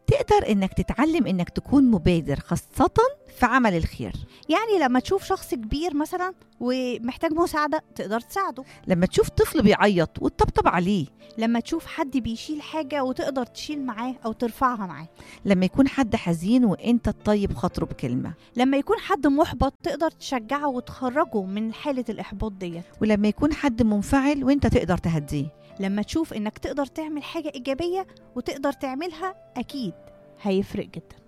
تقدر انك تتعلم انك تكون مبادر خاصة في عمل الخير يعني لما تشوف شخص كبير مثلا ومحتاج مساعدة تقدر تساعده لما تشوف طفل بيعيط وتطبطب عليه لما تشوف حد بيشيل حاجة وتقدر تشيل معاه أو ترفعها معاه لما يكون حد حزين وانت تطيب خاطره بكلمة لما يكون حد محبط تقدر تشجعه وتخرجه من حالة الإحباط ديت ولما يكون حد منفعل وانت تقدر تهديه لما تشوف إنك تقدر تعمل حاجة إيجابية وتقدر تعملها أكيد هيفرق جدا